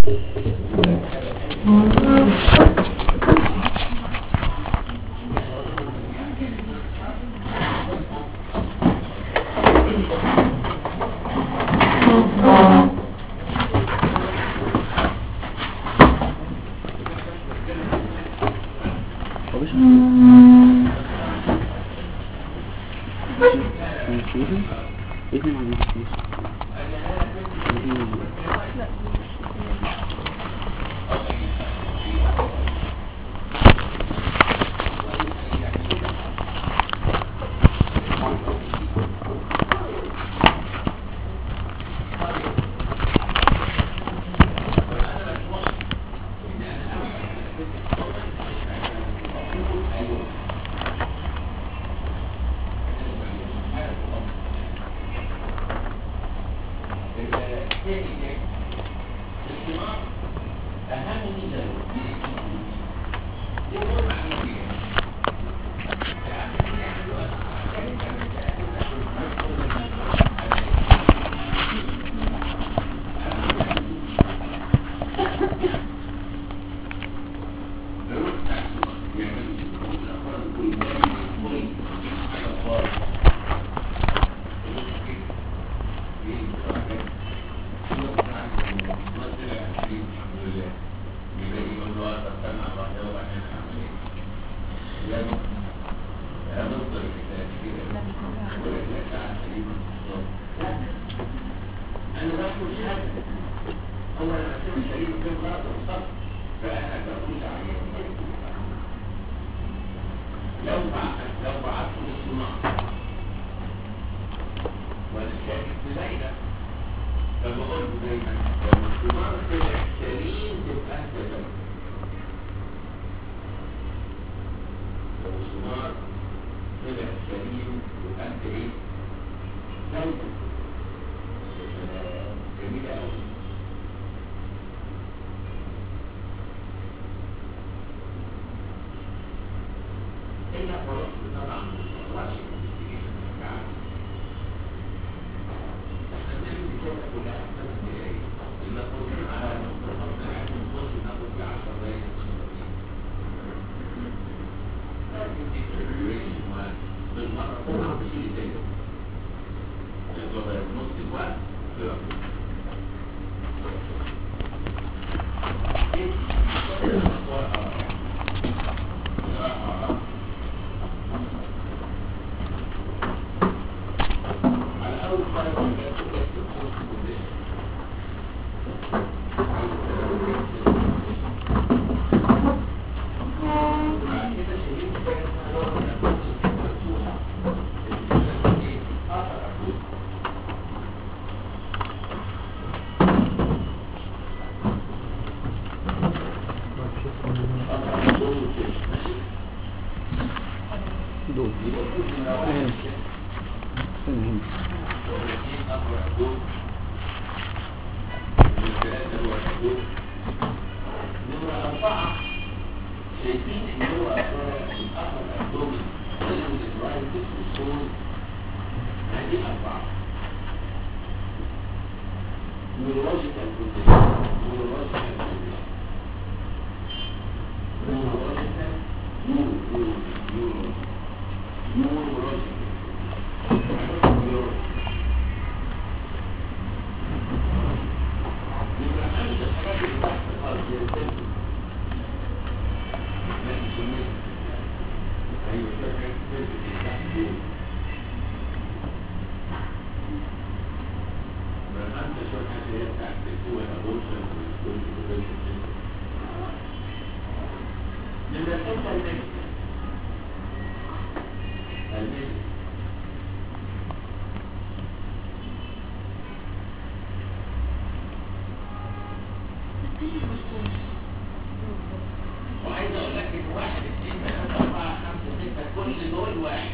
وعايز اقول لك ان واحد اثنين ثلاثة أربعة خمسة ستة كل دول واحد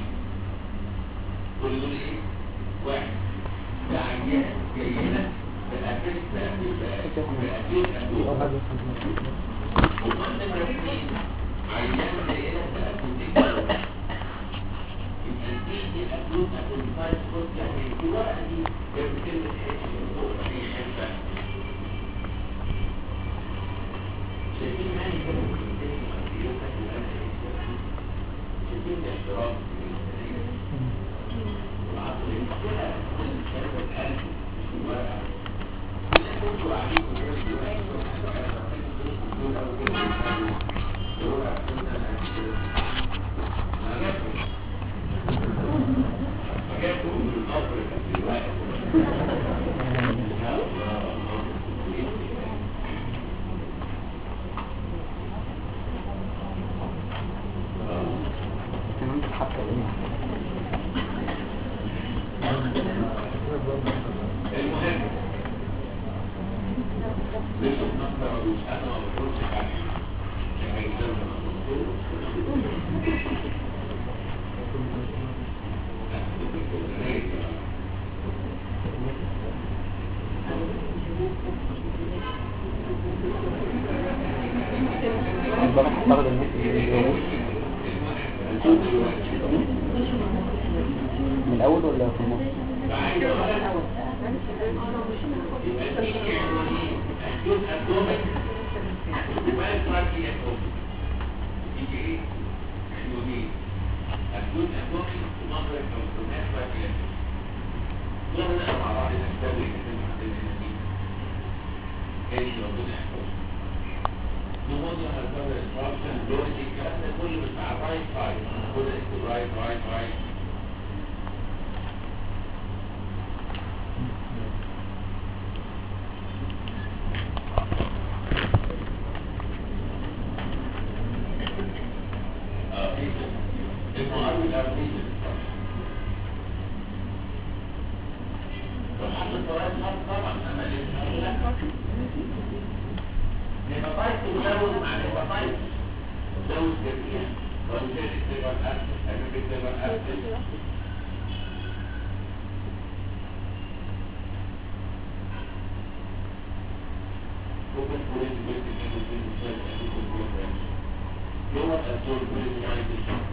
كل دول ايه؟ واحد ده عيان جاي لك بأكيد بأكيد بأكيد بأكيد أكيد وقلت نمرة اثنين عيان جاي لك بأكيد يبقى دي دي الأكيد أكيد فايت فوت يعني في ورقة دي جنب كلمة اتش فوق في حتة شايفين ماني كده شايفين الاحترام والعصر المشكلة كل الكلام الآن مش الورقة كل كنتوا عليكم دول دلوقتي دول أو دول دول ما جاتوا ما جاتوا من الأمر دلوقتي يا الله كمان بتحط ايه المهم بيشوف نقطة ملوش أنا ما بقولش حاجة يعني ده البارح اعتقد الناس اللي من الاول ولا في النص Right, right, right. المعارض الأرضية لو حط الفوائد حط طبعا أما الإنسان لا نبطايت تزود مع نبطايت تزود جميع وزيادة تبقى الأسل أجيب تبقى الأسل ممكن تقول انت بنت كده في المثال اللي كنت بقوله يوم الأسول كل يعني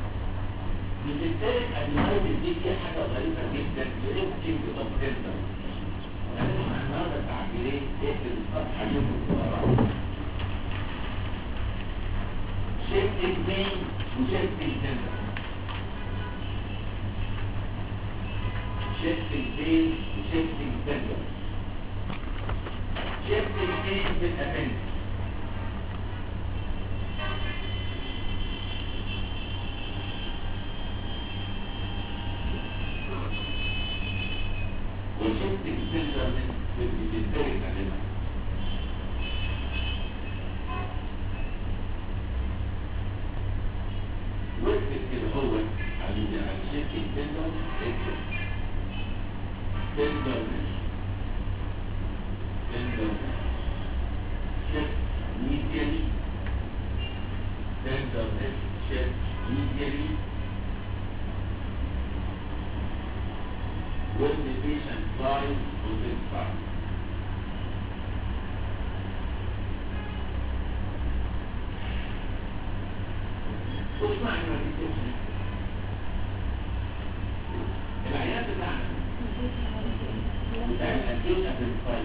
لذلك النهاية دي فيها حاجة غريبة جدا يمكن بتفصيلنا أنا مع النهاردة تعبيرين اقلب الصفحة يوم القرآن شفت اثنين وشفت الجنة شفت اثنين وشفت الجنة شفت اثنين في الأبنت وشفت الفلتر من بتدرك عليها واكتب كده هو على على شفت الفلتر اكتب فلتر فلتر شفت ميديالي فلتر شفت ميديالي when the patient dies on this side. وش معنى meditation؟ العيان بتاعنا بتاع الأكيوت أبنسايت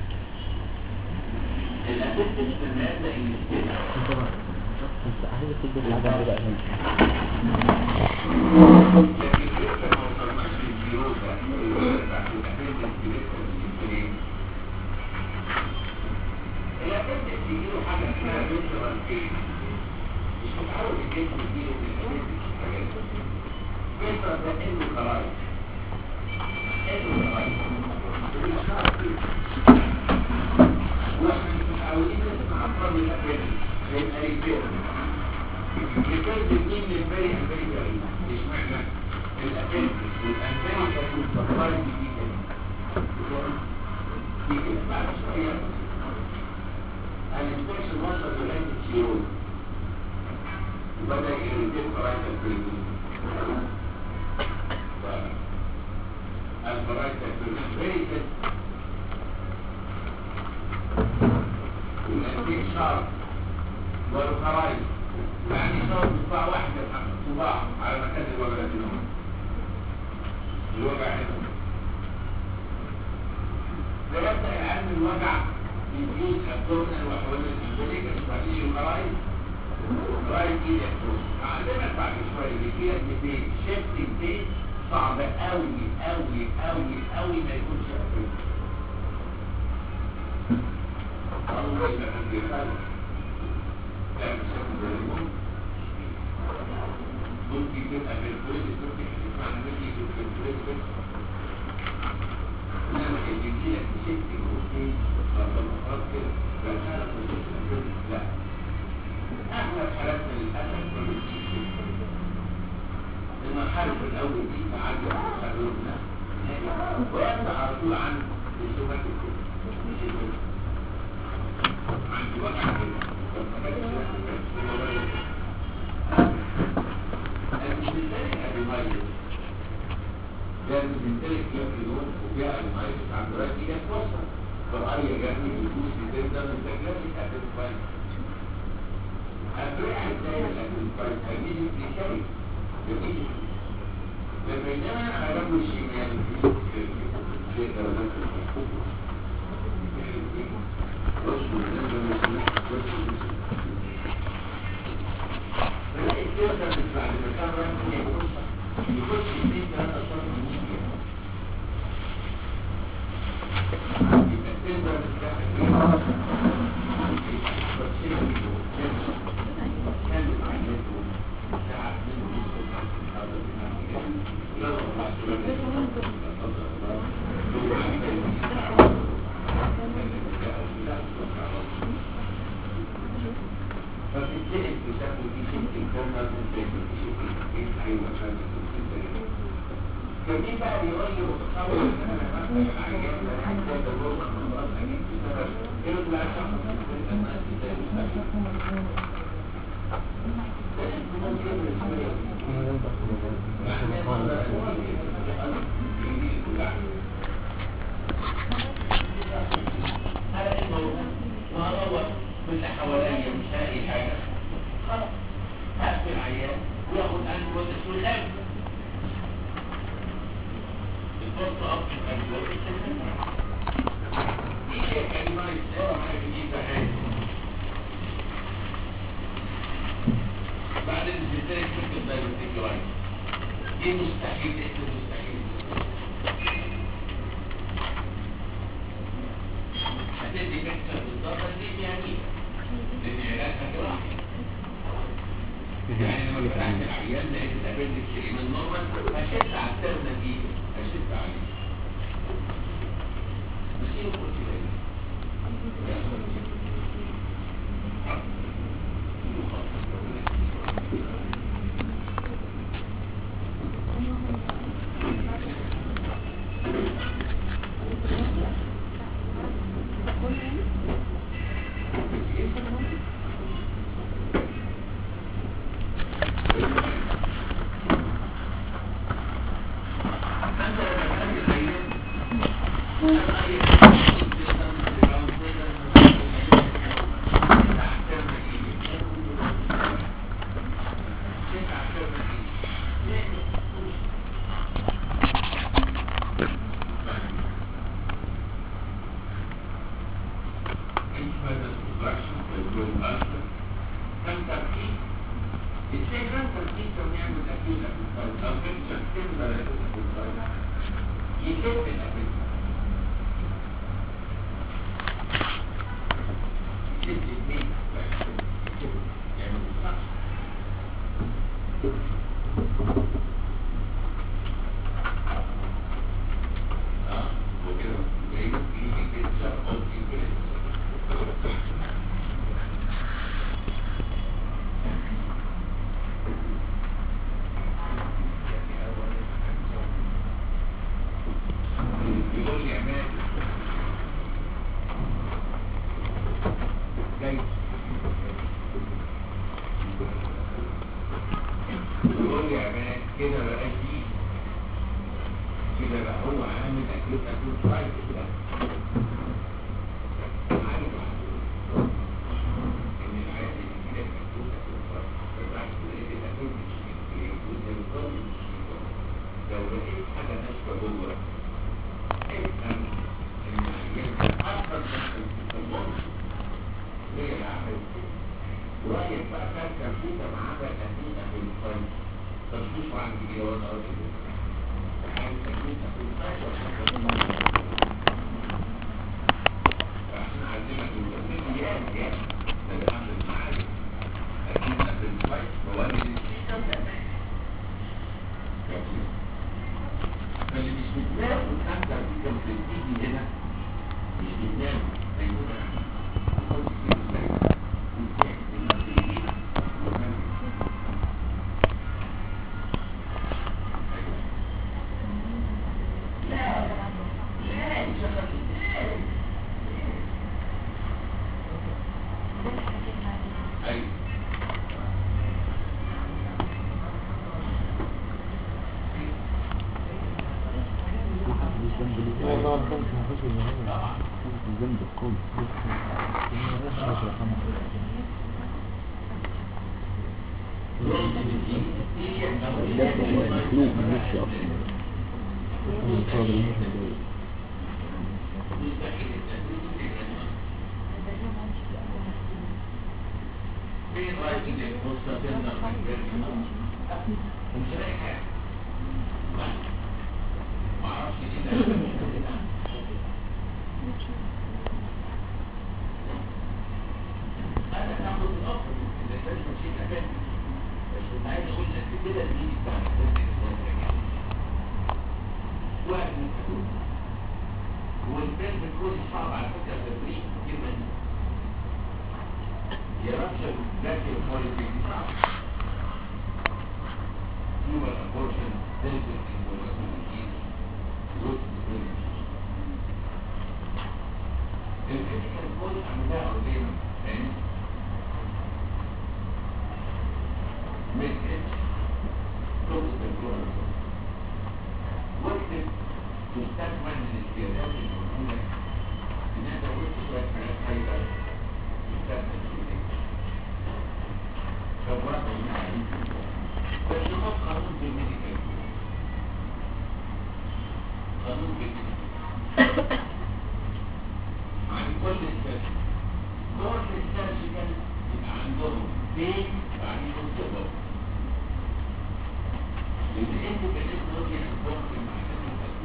الأبنسايت في المادة النسبية انت عايز تدي العجل بقى هنا لكن لسه ما وصلناش للفيروسة بتاعت الأبنسايت هي أبنسايت بيجيله حاجة اسمها فيترال بين مش متعود الجسم يجيله من الأبنسايت حاجات فيترال ده إنه خلايا إنه خلايا مش عارف إيه. واحنا مش متعودين نسمع أمراض الأبنسايت هيبقى رجال because the name is very empirical مش معنى الأبنسايت والأمريكا والسفارة دي كده دي كده بعد شوية الانفكشن وصل لغاية السيروز وبدأ يريد برايت البريدين البرايت البريدين very good والانفك شارب والخرايط يعني شارب صباع واحد يا محمد صباع على مكان الوجع الدنيا الوجع هنا ليبدأ العلم الوجع يفيوز ابدومينال وحوالين الامبليكس وبعدين يوكرايز رايت ايد ابدومين هعلمك بعد شويه بيجيلك ببيت شيفتنج بيت صعب قوي قوي قوي قوي ما يكونش ابدومين الله يبقى في الجبال لا مش هتقدر ممكن تبقى في الكويت ممكن تسمع مني في الكويت بس انما اللي يجيلك ست جهود فالمفروض كده فالحالة مش لا اغلب حالاتنا للاسف ما بتجيش المرحلة الاول دي تعدي على خلونا ويبدا على طول عن السمات الكل عندي وقع كده فما كانش المثال المميز ده المثال الكلام وجاء المميز عن دلوقتي جت فرصه فالآية جات لي بيجوز كتير ده من تجربة الأدنفايد هتروح ازاي الأدنفايد هجيب في شيء جميل بينما على جنب الشمال في درجات فلاقي الكيرة بعد ما كان رايح يخش يخش اثنين ثلاثة شهر من يبقى تقدر تستخدم فبالتالي اكتشفوا دي شيء انترنال انترنال دي شيء ايوه عشان كان بقى بيقول لي متصور ان انا مثلا العيان ده عنده تجربه من راس اجيب بسبب ايه اللي عشان كل حواليا مش لاقي حاجه خلاص هقفل العيان وياخد انه وتسوي خارج الفرصة أصلا أجوال إيه كلمة إسلام حاجة جديدة حاجة بعد الإنسان كنت ده يتكلم دي مستحيل إيه مستحيل هتدي فكرة بالضبط دي يعني لأن علاجها كواحد يعني لما فتحت العيان لقيت الأبندكس شيء من نورمال هشد على الترنة دي هشد عليه مش هي قلت لي ورايك بقى كان كمبيوتر معاه كمبيوتر في الفايل طب شوف عن فيديوهات او كده عن كمبيوتر في الفايل ولا فاحنا عايزينك تقول لي يا يا ده اللي عامل معاك اكيد في الفايل مواد السيستم فاللي مش بتنام وتحدى فيكم بتيجي هنا مش بتنام هيكون يكون كتير ازاي وتحس المسؤولين ومن لا لا مش هخلي ايوه مش جنب اللي والله الخمس ما فيش إلا هو. مش جنب الكل ده مخلوق من نفسي اصلا الفرد اللي مش متضايق فين رايك انك مستقلنا مش لاقي حاجه ما اعرفش ايه ده انا هاخد الافضل اذا كان شيء كمان بس كنت عايز اقول لك كده دي بتاع واحد من الكتب والبين بيكون صعب على فكره التدريب كلمه دي يرشد لكن الكواليتي صعب human abortion benefit in molecular growth الفيزيكال كود عملها علينا تاني من اتش توصل الجوهر واكتب مستقبل من الزيادات الموجودة ان انا قلت شوية حاجات خايبة مستقبل شوية فبرضه يعني بس هو قانون بالميديكال قانون بالميديكال عن كل السيرجن كل السيرجن يبقى عندهم بين بعدين الصبر لان انت بالنسبه لي عندهم في المعادن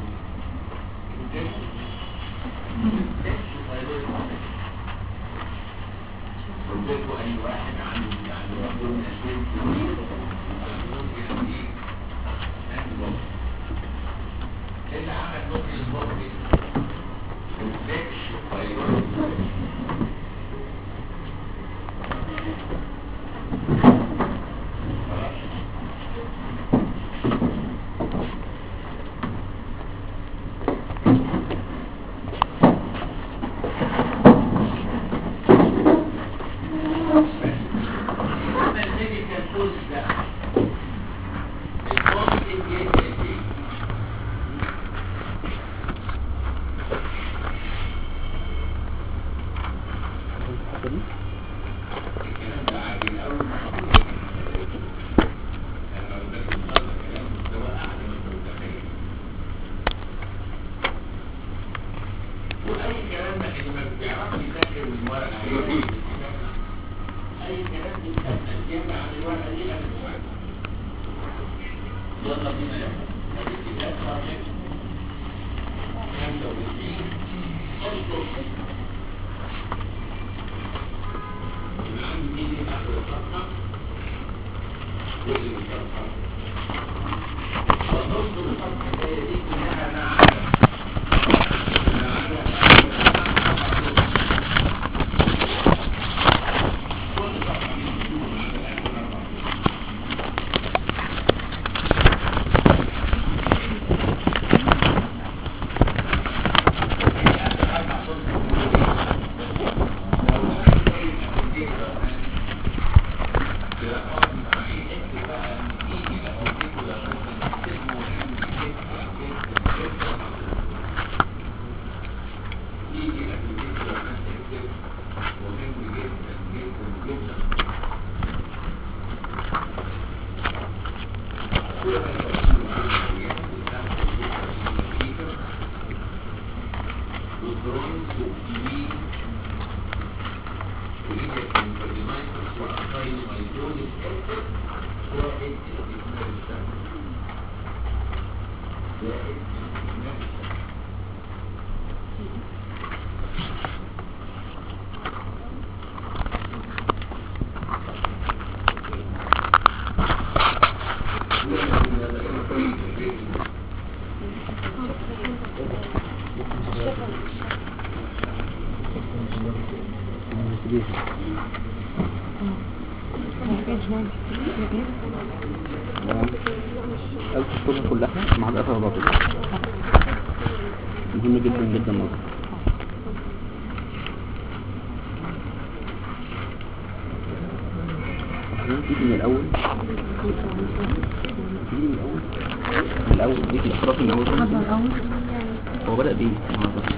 قلت اي واحد عنده يعني ربنا شيء كبير عندهم يعني ايه عنده اللي عمل نقل البطن والفكش ويروح الحته دي واي كلام اللي ما بيعرفش يذاكر من ورقه هيقول اي كلام بيتكلم زياده عن الورقه دي انا مش عارف يلا بينا يا ادي كتاب صحيح 95 اذكر من عندي دي اخر الصفحه جزء من الصفحه ونص الصفحه هي دي كلها ما عدا ما عدا كل صفحه من ما عدا اخر اربع والبرونز والتي وليديا كان فردينايتس وأخطاء مايكروبيك اسيد زائد الاستثمار الشمسي زائد الاستثمار الشمسي قلت الصورة كلها مع الأثر الباطل مهم جدا جدا نظر تيجي من الأول تيجي من الأول من الأول دي الاشتراك من الأول خالص. هو بدأ بإيه؟ ما أعرفش.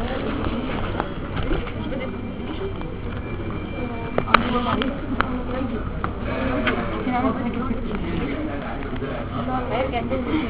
هيرجع تاني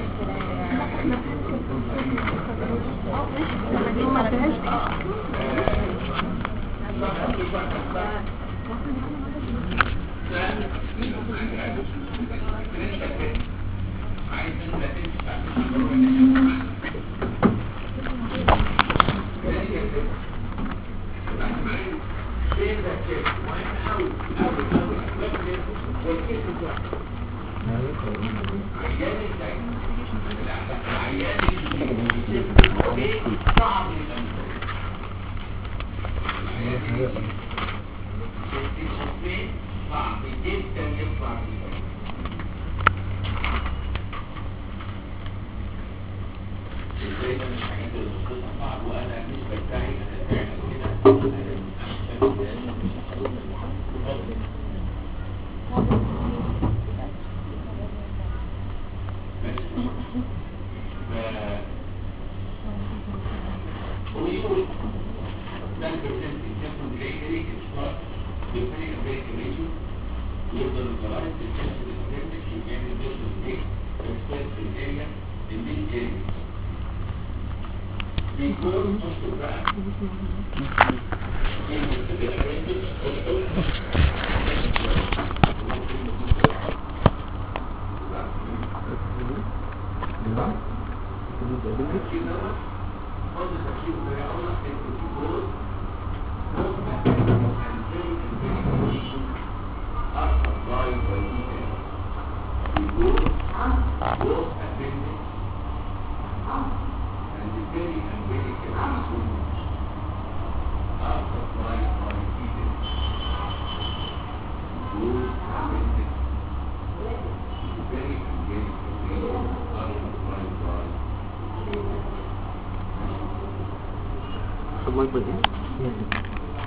صعب جدا يطلع من البيت. ازاي ده مش حاجات اللي بتطلع صعب وانا بالنسبه بتاعي انا فعلا كده انا من احسن الناس مش هحضر المحاضره ويقول ده البرسنت يكون جاي ستارت بالفريق البيت يفضل الجرائم تتكسر البرسنت يعمل بيرسنت ايه تكسر في الاريا المين اريا بيكون اشطر بقى الله يكبر ايه؟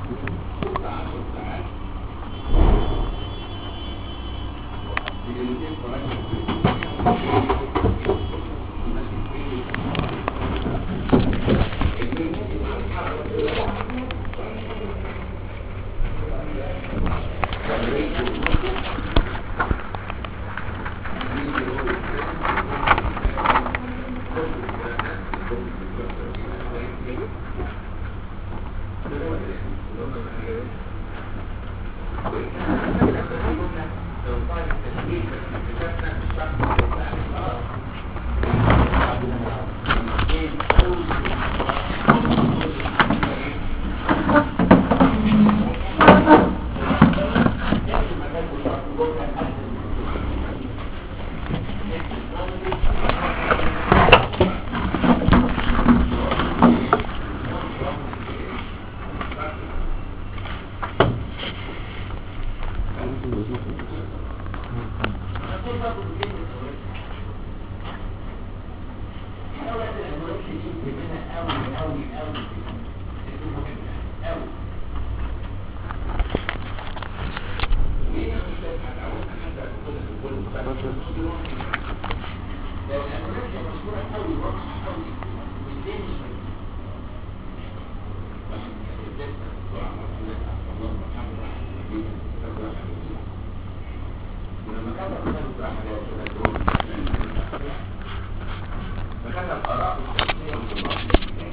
فكتب آراء الشخصية والمناطق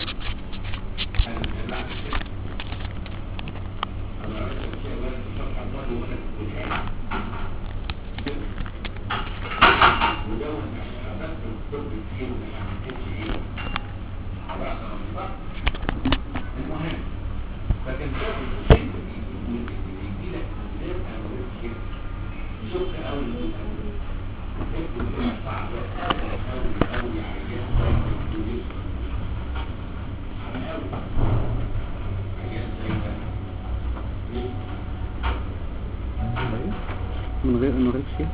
الشخصية من غير انوركسيا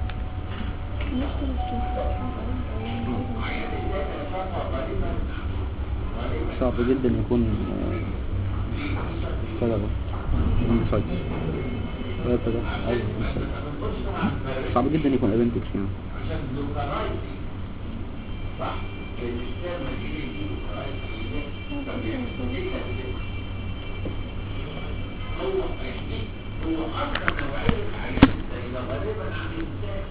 صعب جدا يكون آه، كذا انسايت ده ايوه insight. صعب جدا يكون ابنتكس يعني عشان لوكالايزنج صح الانسان ما يجي يجي لوكالايزنج طب يعني ايه تأثير؟ هو يعني هو اصلا نوعيه الحياه زي ده غالبا عن الانسان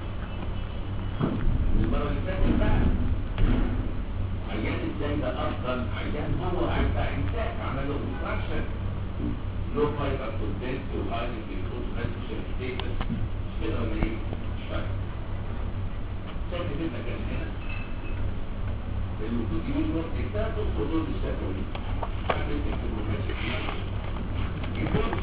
المره اللي فاتت بقى عيان ازاي ده اصلا عيان هو بتاع انسان عمل له كونستراكشن لو فايبر كونتنت وهاي بيكون ماسك ستيتس مش كده ولا ايه؟ مش فاهم شايف كده كان هنا المفروض يقول اكتاب الحدود الشفوي عشان تكتبوا ماشي يقول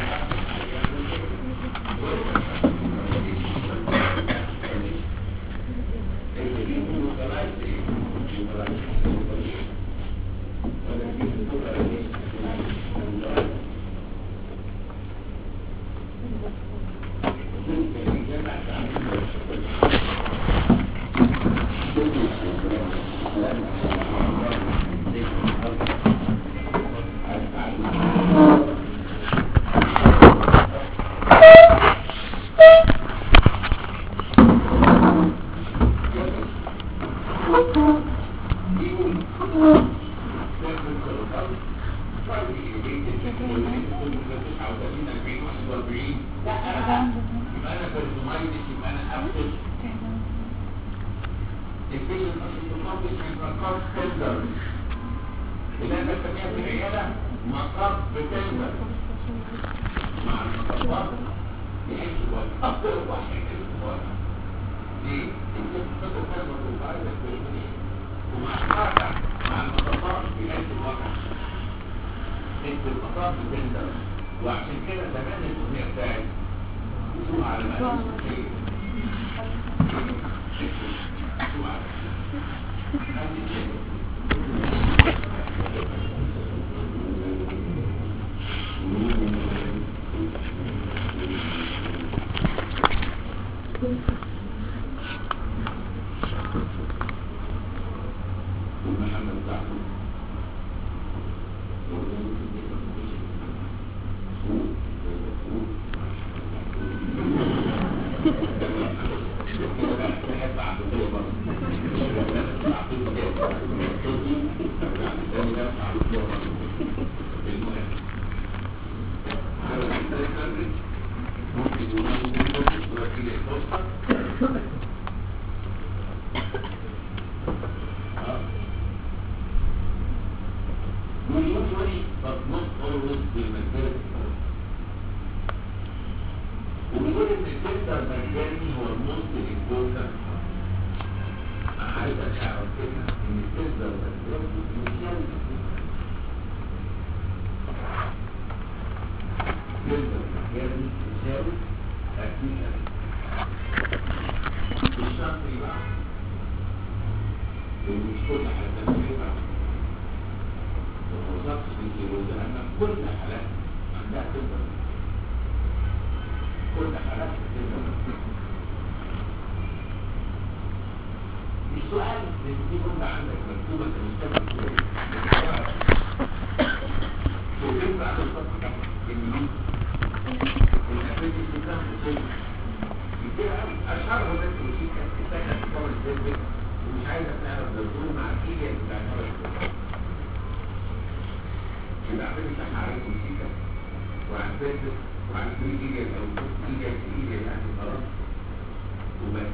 يبقى انا برزومايتس يبقى انا ابسط البيشنت اسيستوماتيك ميكروكارد تندر اللي انا بسميها في العياده مقاب بتندر مع المقابات يعيش الوقت اكتر واحد يعيش الوقت ليه؟ انت بتفكر كلمه توقعي لك ومع الواقع مع المقابات بيعيش الوقت انت المقاب بتندر وعشان كده زمان الاغنيه بتاعت وسوق على مقام We usually, but not always, do mentality. وبيقول ان الفلتر المجاني هو الموست امبورتنت انا عايزك تعرف كده ان الفلتر المجاني مش فلتر مجاني يساوي اكيد الشرط بقى ومش كل حاجه تنفيذها ووصفت بالكيلو لان كل حالات عندها فلتر كل حالات السؤال اللي دي كنت عندك مكتوبة المستقبل وكيف بعد الفترة ان الأفريد السكام وصول كتير قوي أشهر هو ده الوسيكا السكن في طول الزبد ومش عايزة تعرف دكتور مع الكيليا بتاع الفرق يبقى عملي تحارات وسيكا وعن فيزك وعن كل كيليا أو كيليا كيليا يعني خلاص وبس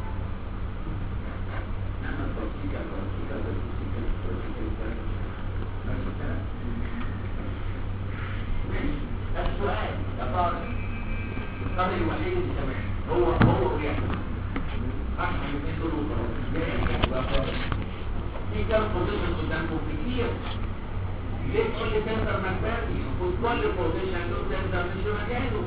نعمل توسيكا توسيكا توسيكا توسيكا بس الكلام السؤال يا طارق الطارق الوحيد اللي سمع هو هو ويحكي احنا الاثنين دول وخلاص يا طارق في كام بوزيشن قدامكم كتير ليه تقول لي سنتر مكاني المفروض كل بوزيشن له سنتر مش في مكانه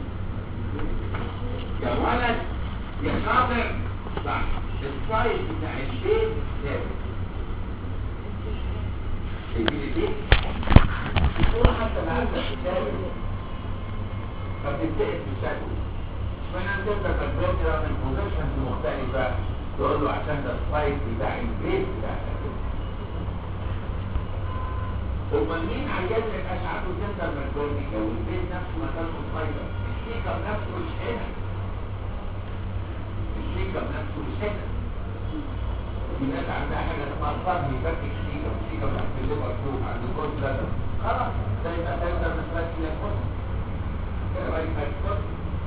يا ولد يا شاطر صح السايز بتاع البيت ثابت تجيلي دي يكون حتى العدد ثابت فبتنتقل بشكل فانا تبدا تتذكر من بوزيشنز مختلفه تقول له عشان ده السبايك بتاع البيت بتاع امال مين عيان ما يبقاش عنده سنتر ماكدوني لو البيت نفسه مكانه صغير السيكم نفسه مش هنا السيكم نفسه مش هنا في ناس عندها حاجه اسمها صدمه يفكك سيكم سيكم تحت الليفر فوق عند كل لدر خلاص ده يبقى سنتر مش بس ياخد كده بقى يبقى ياخد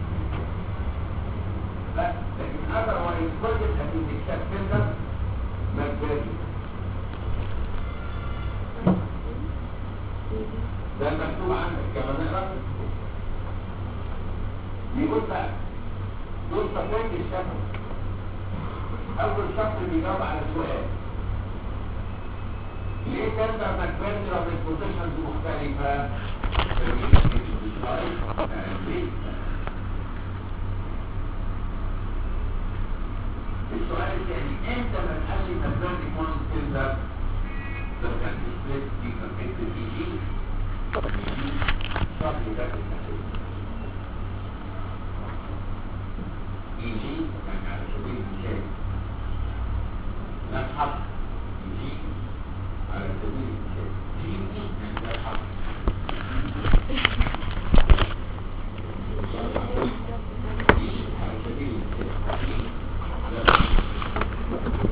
لا لكن otherwise كل الحديث except sender ماكدوني ده المكتوب عندك كما نقرا بيقول بقى دول تقويم الشفا اول شخص بيجاوب على السؤال ليه تندر ماكبرترا في البوزيشنز مختلفة؟ السؤال الثاني امتى ما نقلل ماكبرترا يكون تندر لو كان سبليت في كونفكت اي جي شرط ده اي جي يعني على سبيل المثال نسحب اي جي على سبيل المثال جي اي يعني ده الحق على سبيل المثال جي ده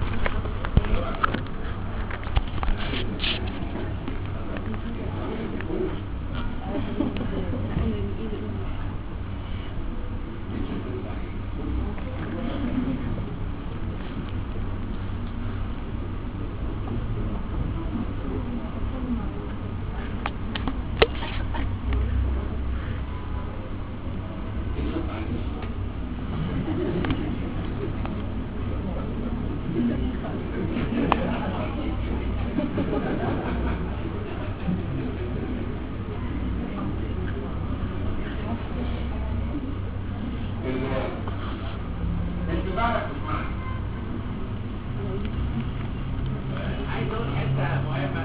انتباهك اسمعني عايز اقول حته مهمه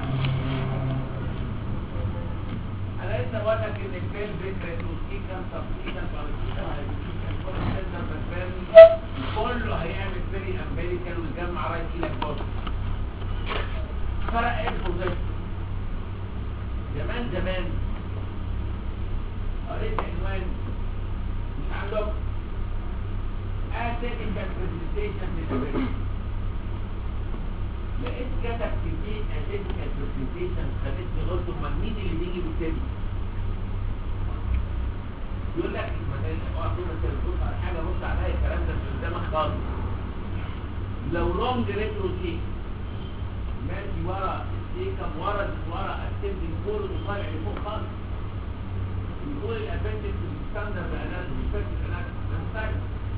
انا لسه بقول لك ان الفيل فكره وسيكا سبسيكا سبسيكا كل سنتر بسبرمي كله هيعمل فيري امبيريكال ويجمع رايت ايدك بص فرق ايه البوزيشن زمان زمان قريت عنوان مش عندكم aesthetic presentation disability لقيت كتب كمية aesthetic presentation خلتني قلت امال مين اللي بيجي بالتاني يقول لك المثال اوعى تقول انت بتبص على حاجه بص عليها الكلام ده مش قدامك خالص لو لونج ريترو شيك ماشي ورا السيكم ورا ورا السيمبل فور وطالع لفوق خالص يقول الابندكس ستاندرد اناتومي فاكر اناتومي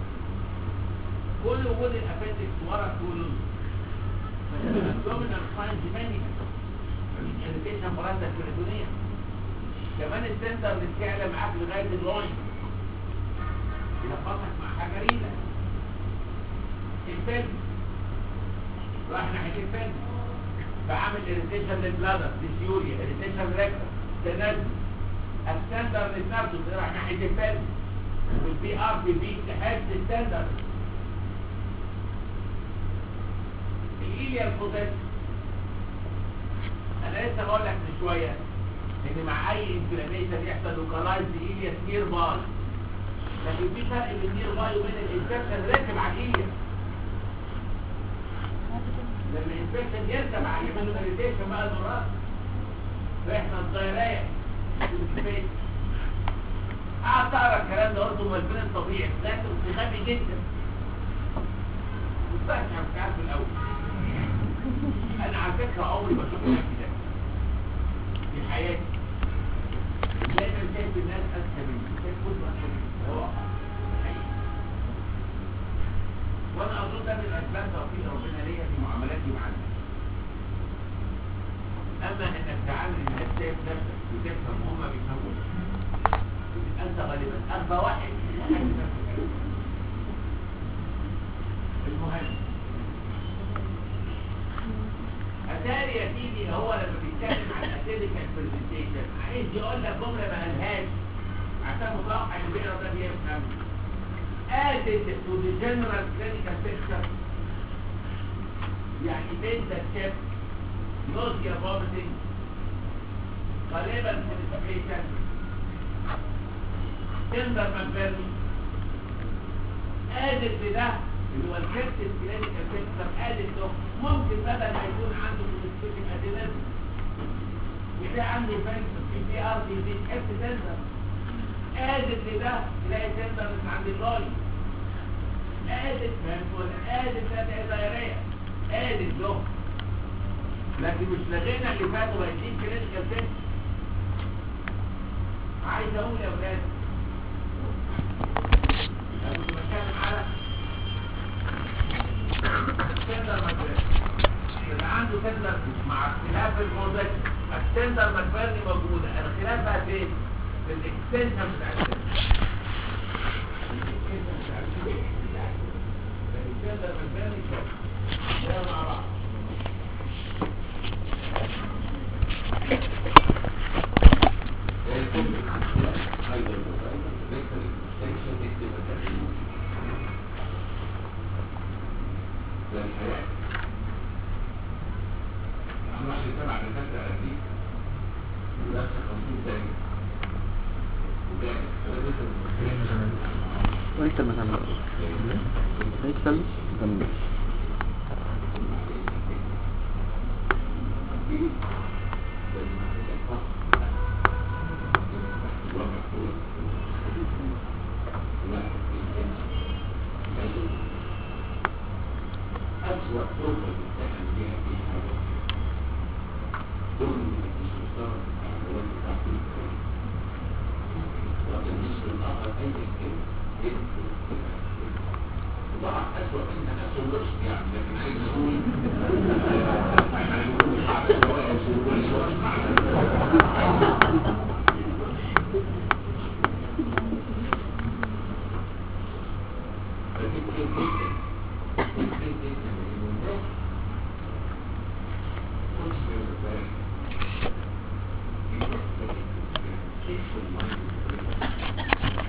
كل وجود الابندكس ورا كولون الابدومينال ساينز ماني مفيش اديكيشن براندا كريتونيه كمان السنتر اللي بتعلى معاك لغايه اللاين يلخبطك مع حاجه ريده الفيلم راح ناحيه الفيلم بعمل اريتيشن للبلادر ديسيوريا اريتيشن ريكتر تنزل الستاندر للنفس راح ناحيه الفيلم والبي ار بي بي تحس الستاندر الايليا الخضر انا لسه بقول لك من شويه ان مع اي انفلاميشن يحصل لوكالايز ايليا نير باي لكن في فرق بين نير باي وبين الانفكشن راكب على الايليا لما الانفكشن يركب على يعمل له اريتيشن بقى المرات فاحنا الضيرايه قعدت اقرا الكلام ده برضه ملبين الطبيعي لكن غبي جدا مش مش عارف الاول انا على فكره عمري ما شفت نفسي ده في حياتي دايما شايف الناس اذكى مني شايف كل اذكى مني هو حقيقي وانا اظن ده من اسباب توفيق ربنا ليا في معاملاتي مع الناس اما انك تعامل الناس شايف نفسك وتفهم هم بيفهموك انت غالبا اغبى واحد وحد نفسك المهم اتاري يا سيدي هو لما بيتكلم عن اسيديكال برزنتيشن عايز يقول لك جمله ما قالهاش عشان متوقع اللي بيقرا ده بيفهم added to the general clinical picture يعني mental shift nausea vomiting غالبا constipation tender McBurney added لده اللي هو الفيرست كلينيكال بيكتشر added له ممكن بدل ما يكون عنده constipating adrenaline يبقى عنده فانكس في بي ار دي دي اف تندر قادر لده تلاقي تندر مش عند اللاي قادر فهمت ولا قادر تلاقي دايريه قادر له لكن مش لغينا اللي فاتوا بايدين كلينيكال تيست عايز اقول يا ولاد انا كنت بتكلم على تندر مكان اللي عنده تندر مع اختلاف الموضوع التندر مكبرني موجودة الخلاف بقى فين؟ في الاكستنشن بتاع التندر الاكستنشن بتاع التندر التندر مكبرني شوف ده مع بعض الحياة عم واحد سبع دكاترة قديم ونفس خمسين تاني وده وانت ما تعملش هيكسل جنبي أسوأ طرقة تتكلم بها في الحياة ظلم السلطان على الوالد بتاعته الكريم وبالنسبة للآخر أي كلمة طبعا أسوأ منها نفس الرشد يعني لكن عايز أقول احنا نقول على سواء كل سواء لكن كتير جدا كتير جدا من الناس تشبه البارد كيف المايند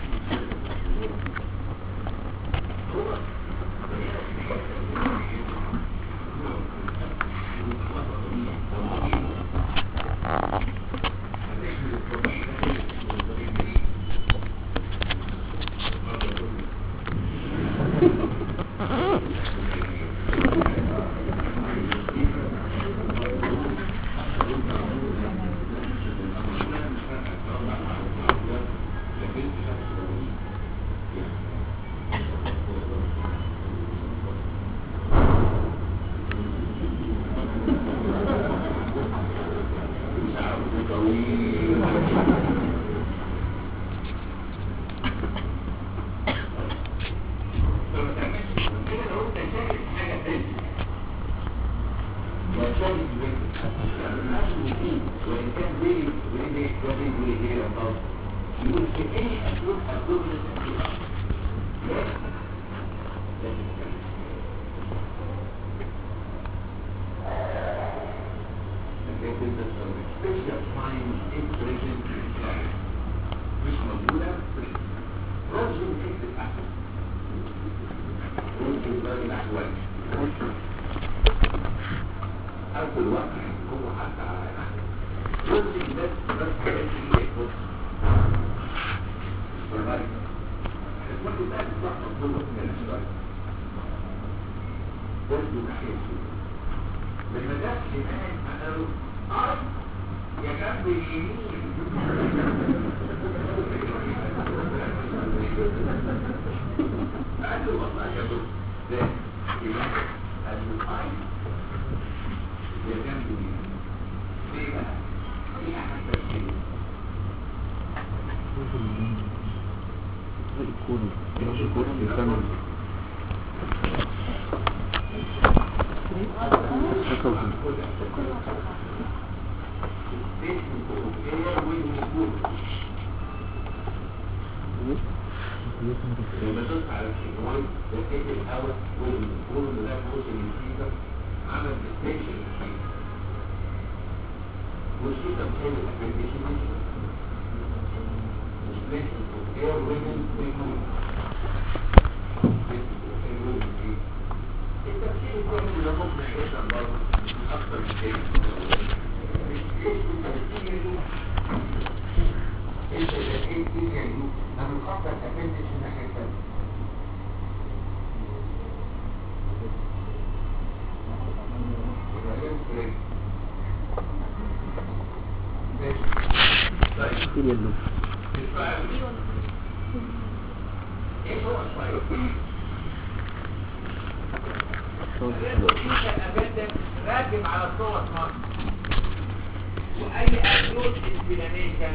مش موجودة رجل اكتب احسن ممكن يبقى الاحوال اول وقت هو حتى على نحن رجل بس بس حاجات اللي يكتب السرمالي الوقت ده بصح مطلوبة من الاشتراك برضو ناحية سوء لما جاء شمال قالوا اه يا جنب اليمين قال له والله يا دكتور ده إله قال له آي يا جنب اليمين ليه بقى؟ ليه حتى كده الكود الكود بيكمل لما تدوس على السيجمويد بتقل الهواء والكون اللي ده جزء من الفيزا عمل ديستنشن للفيزا والفيزا بتعمل ابلكيشن ديستنشن اوف اير ويزن ويكون التفكير الثاني ده مقنع جدا برضه اكثر من كده انت لقيت ايه يعني انا مخطط ابندش الناحيه الثانيه طيب إيه اللي السؤال ايه هو السؤال؟ راكب على الصور مصر واي اكيوت انفلاميشن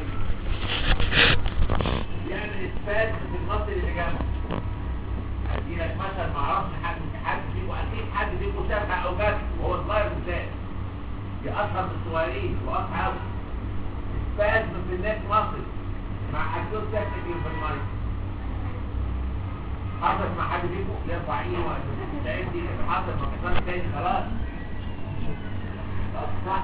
يعمل اسفاد في المصل اللي جنبه ادي لك مثلا ما اعرفش حد حد فيكم اكيد حد فيكم شافها او جات وهو صغير بالذات دي اشهر من الصغيرين واصعب اسفاد في الناس مصر مع اكيوت تكنيكال في المريض حصل مع حد فيكم يرفع ايده وتعب دي حصل مع حصل تاني خلاص صح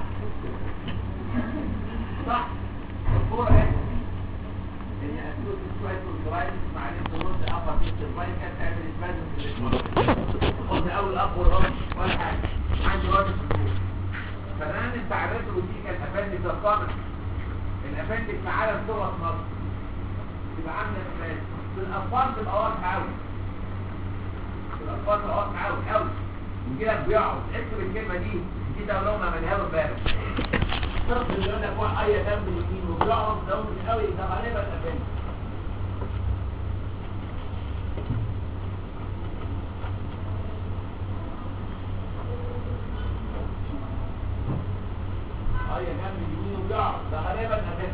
صح الكورة ايه ان اسلوب السويت والجرايد مع الانترنت ابر في السيرفايت كانت تعمل اسبازم في الاسبوع قلت اول اب والرب ولا حاجه عندي راجل في الجول فالان انت عرفت ودي كانت افندك القامه الافندك في عالم صوره مصر تبقى عامله ازاي في الاطفال تبقى واضحه قوي في الاطفال تبقى واضحه قوي قوي يجي لك بيقعد اكتب الكلمه دي دي دولة ما مليها امبارح الطفل اللي يقول لك واحد اي جنب اليمين وبيقعد دولة قوي ده غالبا افندك اي جنب اليمين وبيقعد ده غالبا افندك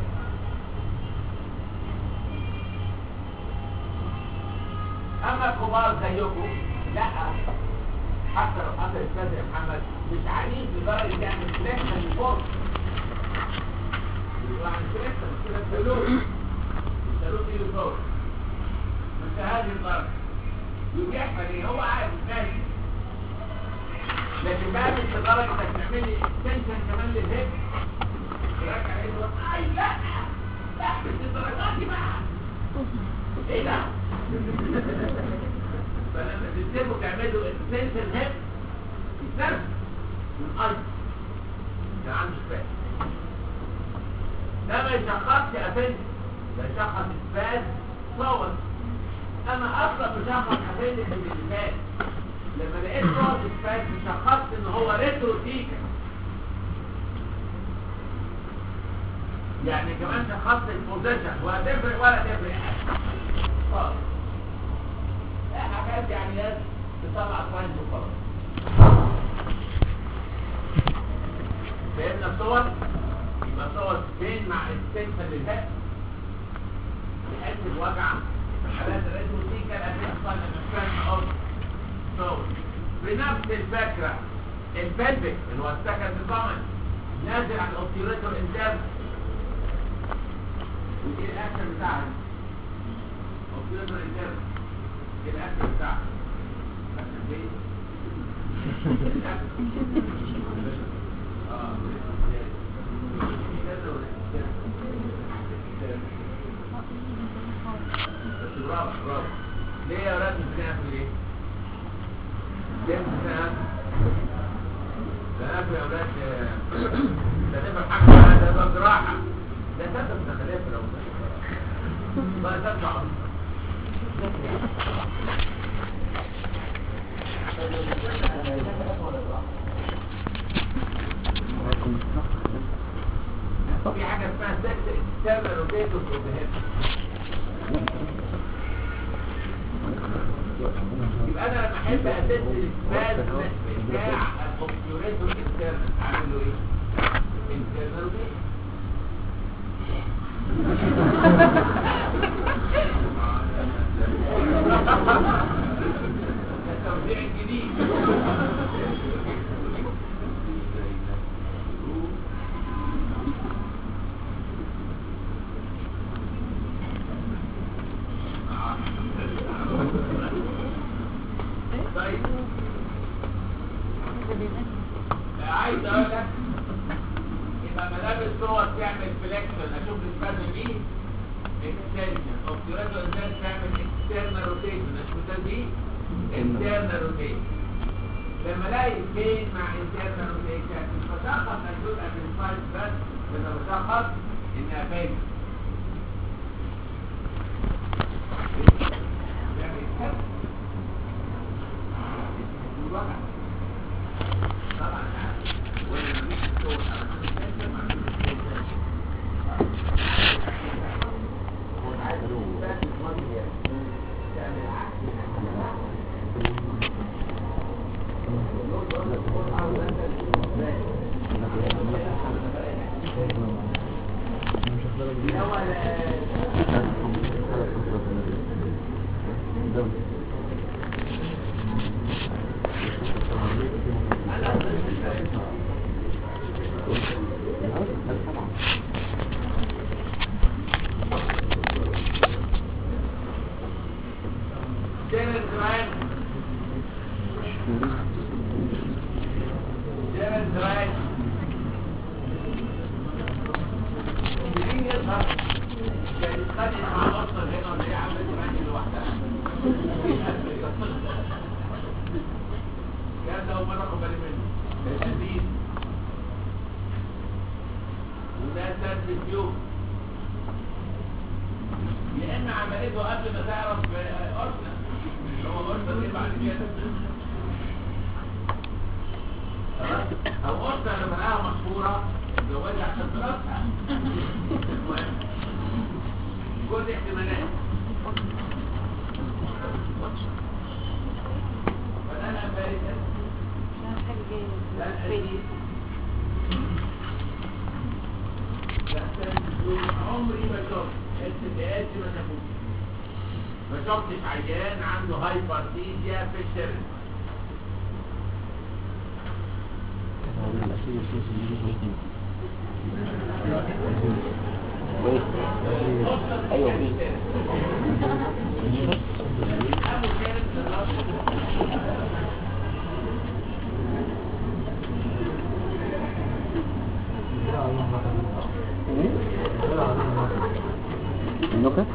اما الكبار زيكم لا حتى لو حصل استاذ يا محمد مش عنيف لدرجه يعمل فليكشن لفوق يعني فليكشن كده سلوك سلوك ايده فوق مش هذه الدرجه يجي يحمل ايه هو عارف ماشي لكن بقى مش لدرجه انك تعمل لي اكستنشن كمان للهيد ترجع ايده اي لا لا مش الدرجات دي بقى ايه ده فلما تسيبوا تعملوا اكستنشن هيب نفس من اي ده عنده سباس ده ما يشخصش افندك ده يشخص سباس صور اما اصلا مشخص افندك من السباس لما لقيت صور سباس شخصت ان هو ريتروتيكا يعني كمان شخصت البوزيشن وهتفرق ولا تفرق خالص لا حاجات يعني لازم تطلع فاينز وخلاص فهمنا الصور يبقى صور فين مع السنسر للهد بحيث الوجع حالات الريتروتيكا الاساسا المكان اوف صور بنفس الفكره البلبك اللي هو السكند كومن نازل على الاوبتيريتور انترن ودي الاكشن بتاعها اوبتيريتور انترن دي الاكشن بتاعها اكشن دي برافو برافو ليه يا ولاد مش بنعمل ليه؟ ليه مش بنعمل؟ بنعمل يا ولاد ده تبقى حاجة ده بقى جراحة ده تبقى مدخلية في الأول بقى تبقى في حاجة اسمها سكت اكسترنال روتيتور اوف ذا هيب يبقى انا لما احب اسس الاسباز بتاع الكمبيوتر اكسترنال اعمل له ايه؟ انترنال روتيتور ده توزيع جديد طيب عايز اقول لك يبقى ملابس صور تعمل فليكشن اشوف الفرد دي اكستنشن اوبتيراتور ازاي تعمل internal rotation اسمه دي internal rotation لما الاقي بين مع internal rotation مش بشخص ان تبقى في الفايت بس انا بشخص انها بين طبعا ولا مش دكتور Janet Ryan. Janet Ryan. مين يظهر؟ كان يتخانق مع الأسرة هنا ولا هي عاملة جماعة لوحدها. كان ده مرة خد بالي منه. الشديد. وده سد اليوم. يا اما عملته قبل ما تعرف ارسنال هو ارسنال ايه بعد كده خلاص؟ او ارسنال لما لقاها مشهوره اتجوزها عشان دراسها المهم كل احتمالات فده الامريكان ده القديم ده السنة عمري ما شفت السيدات ما شافوش ما شفتش عيان عنده هايبرتيزيا في الشرق ايوه في أبو شارب في الرأس النكت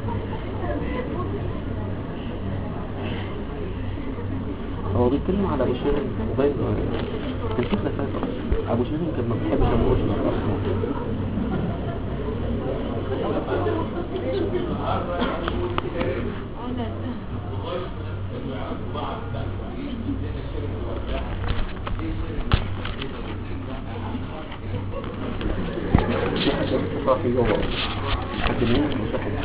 هو بيتكلم على ابو شيرين وبين كان في خلافات اصلا ابو شيرين كان ما بيحبش ابو شيرين اصلا في حاجه صافي جوه حد مين مش واحد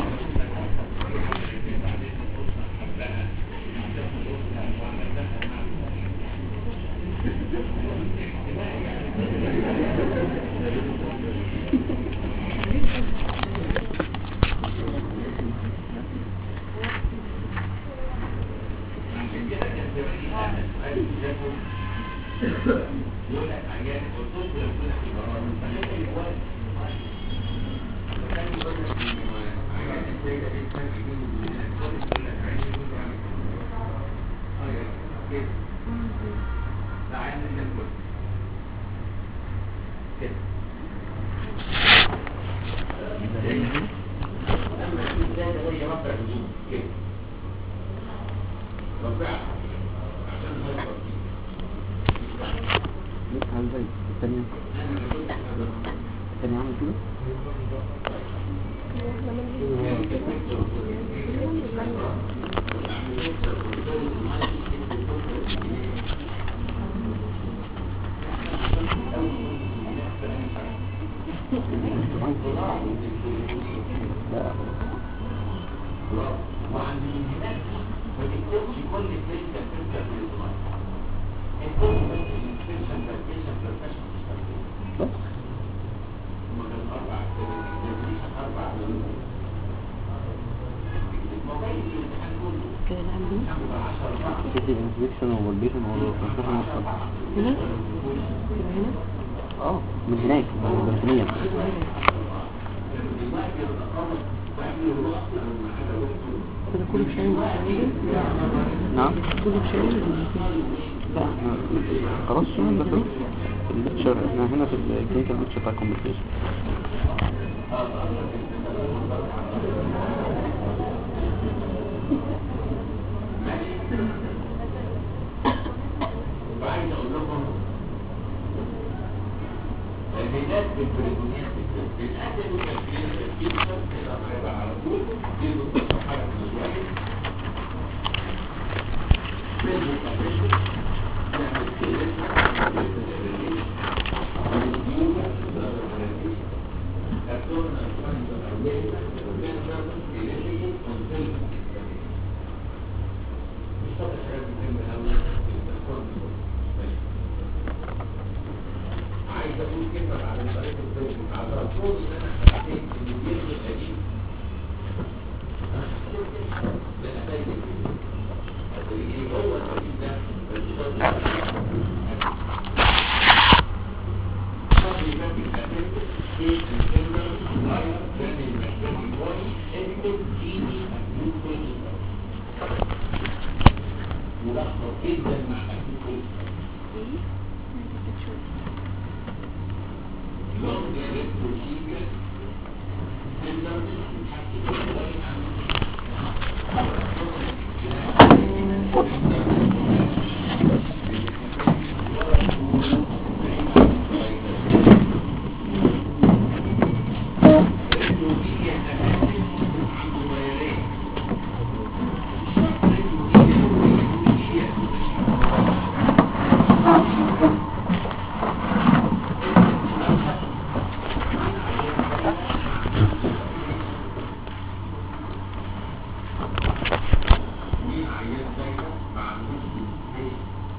يقول لك عيان قلت له لو كنا في قرار فكان يقول فكان يقول لك عيان السيدة دي كان يجيب من الكل يقول لك عيان يقول له عامل اه يا كده ده عيان من الكل كده لما يكون السيدة هي رفع الهدوم كده رفعها عشان الهدوم عامل زي الثانية الثانية عامل كده لا وعند الهناك ما تكتبش كل كلمة تبدأ بالإضمار اكتب بس الانفكشن بالكيشن بالكشن بس هما كان أربع كلمات أربع كلمات الموبايل في الامتحان كله كده اللي عندي كان بعشر بعض كتب انفكشن وفالبيشن وكونسيشن اصلا هنا كده هنا اه من هناك من البرسونية كانوا دلوقتي الرقابة تعملوا رأس لما حاجة كده كله بشاي نعم كله بشاي لا احنا خلاص شنو بس الليكتشر احنا هنا في الكلينيكال ليكتشر بتاع الكومبليكيشن اه البريتونيات الأسد والكلينيكال فيتشر كده هيبقى على طول دي بتصحى حاجة من الواحد فيسبوك أفيشن تعمل كلينيكال عايز اقول كلمه على طريقه الفيسبوك على طول ان انا حسيت ان الجلد القديم ده نتائج ايه هو القديم ده قبل ما بيتقدم في الجنرال لايف كان المحتاج كويس اكتب جيني اكيوت ملخص جدا مع اكيوت long direct procedure symptoms بتحسن الوضع مين عيان دايما ما عندوش ديسبريشن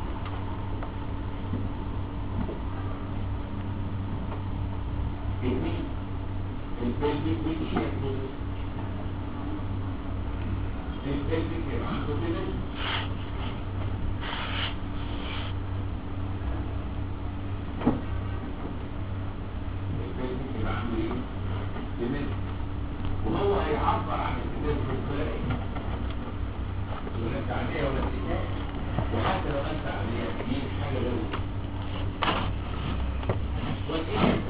اثنين البلبي بيشيل البلبي يبقى عنده كده البلبي يبقى عنده ايه؟ دمج وهو هيعبر عن الدمج بالطريقه ولا انت عليها ولا تجاه وحتى لو انت عليها دي حاجه غير وايه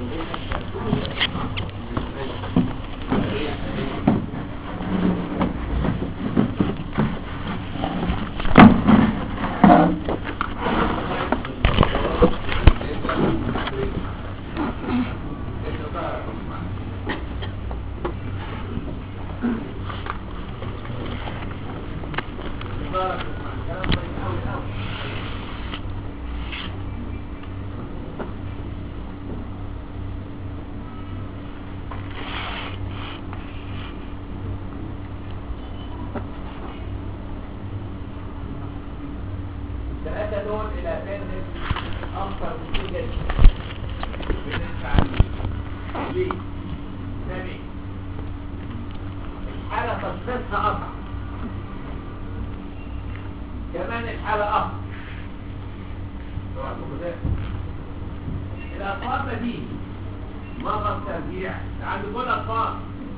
الثلاثة دول إلى بند أكثر من كده بالنسبة عليه ليه؟ سامي الحالة تشخيصها أصعب كمان الحالة أصعب الأطفال دي مرض ترجيع عند كل أطفال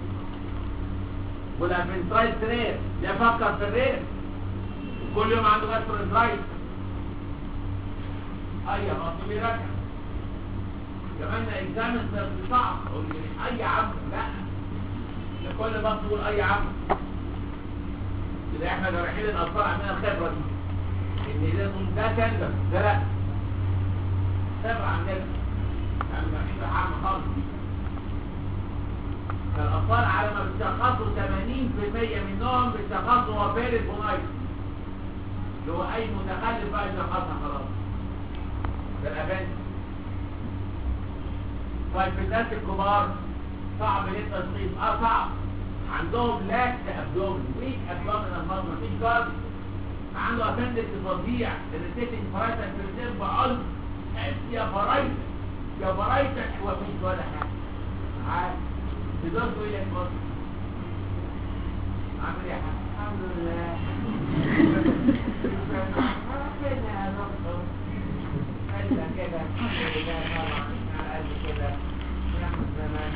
والأفنترايت رير يفكر في الرير كل يوم عنده جاسترونترايت اي مصر بيرجع كمان اكزامن صعب اقول لي اي عم لا لكل بس تقول اي عم كده احنا لو رايحين الاطفال عندنا الخبره دي ان ده نقول ده كندا ده لا خبره عندنا يعني ما فيش عام خالص فالاطفال على ما بيشخصوا 80% منهم بيشخصوا هو بيرد بونايت اللي هو اي متخلف بقى يشخصها خلاص ده الأبان طيب في الناس الكبار صعب جدا التشخيص اه صعب عندهم لاك ابدومن ويك ابدومن المرض مفيش جارد عنده ابندكس فظيع الريتيتنج فرايتال بريزيرف بقول يا فرايتال يا فرايتال ومفيش ولا حاجه عارف تقدر تقول لك بص عامل ايه يا حاج الحمد لله ربنا يا دكتور انت كده الحمد لله طبعا على قد كده نعمل زمان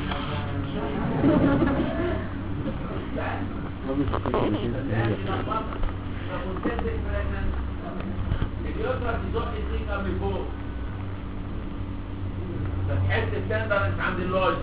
لا اليسرى تزق السيكا من فوق فتحس التندرنس عند اللوج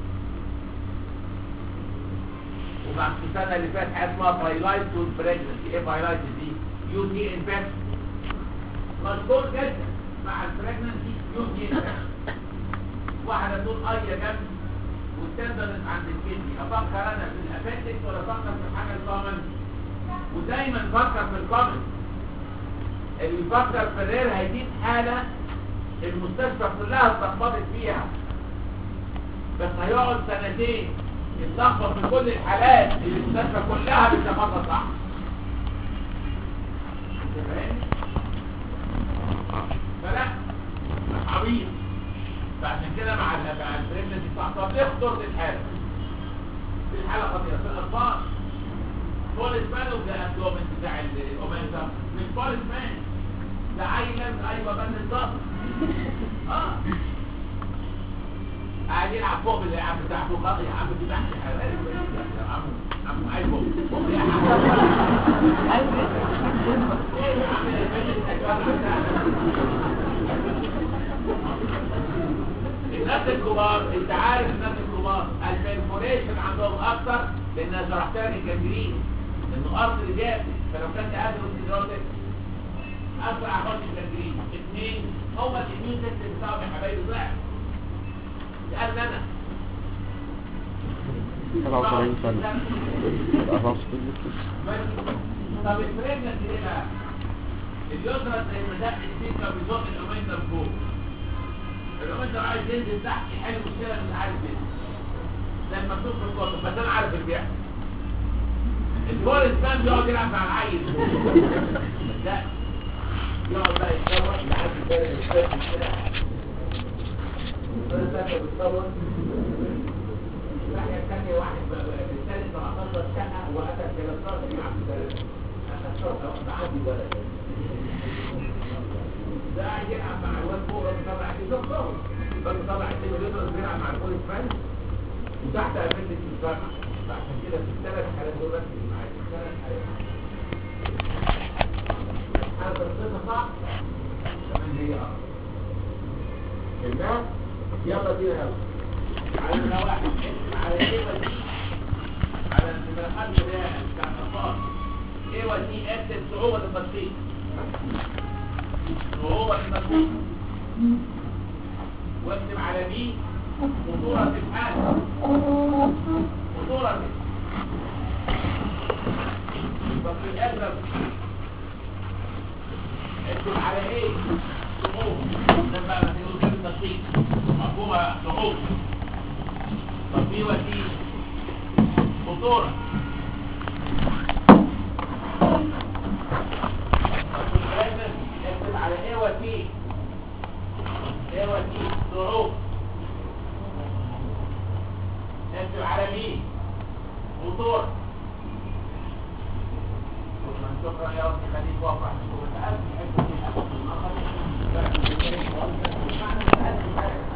وبعد السنة اللي فاتت حاجة اسمها بايلايت والبريجنسي ايه بايلايت دي يو تي انفكشن مشهور جدا مع البريجنسي يو تي انفكشن واحدة تقول اي جنب والتندنس عند الكدني افكر انا في الابندكس ولا افكر في الحاجة الكومن ودايما فكر في الكومن اللي بيفكر في الرير هيجيب حالة المستشفى كلها اتلخبطت فيها بس هيقعد سنتين يتلخبط في كل الحالات اللي المستشفى كلها بتشخصها صح انت فاهم؟ فلا مش عبيط فعشان كده مع ال- مع البريمنسي بتاع طب ليه خطورة الحالة؟ في الحالة خطيرة في الأطفال بوليس مان وده الدومن بتاع الأومنتا مش بوليس مان ده عيل لازم أيوة بن الضغط اه قاعد يلعب فوق اللعب بتاعته خلاص يا عم دي تحت حلال يا عم عم عايز فوق فوق يا عم ايه يا عم الناس الكبار انت عارف الناس الكبار البرفوريشن عندهم اكتر لان أنا شرحت لك الجنجرين انه ارض رجال فلو كانت قادر وتدراسك اسرع خالص الجنجرين اثنين هو الاميون سيستم بتاعهم يا حبايبي ضعف لان انا 77 سنة الأراس طب الفريمنت ايه بقى؟ اليسرى زي ما دق السكه بيزق الاومنتر فوق الاومنتر عايز ينزل تحت يحل مشكله مش عارف ايه لما مكتوب في الكتب بس انا عارف اللي بيحصل الفورست مان بيقعد يلعب مع العيل لا يقعد بقى يتصور لحد الفارق الفارق كده الفارق ده بيتصور الناحية الثانية واحد بالتالي 17 سنة وأتى 13 يلعب في بلد أتى الشرطة بعدي ولد ده قاعد يلعب مع الواد فوق الراجل طالع عليه دكتور الراجل طالع عليه بيضرب بيلعب مع البوليس مان وتحت أمندة الفرع فعشان كده في الثلاث حالات دول ركز معايا في الثلاث حالات أنا ترصيصها صح كمان هي أكتر الناس يلا بينا يلا على النواحي على ايه ودي على الانتباهات بتاع بتاع الأطفال ايه ودي اكتب صعوبة التطبيق صعوبة التطبيق واكتب على بي خطورة الحالة خطورة التطبيق الأزرق اكتب على ايه صعوبة لما ما تقول كده التطبيق مفهومة صعوبة طب في وسيله خطوره طب لازم اكتب على ايه وسيله ايه وسيله صعوبه اكتب على مين خطوره شكرا يا رب خليك واقع شكرا ألف حب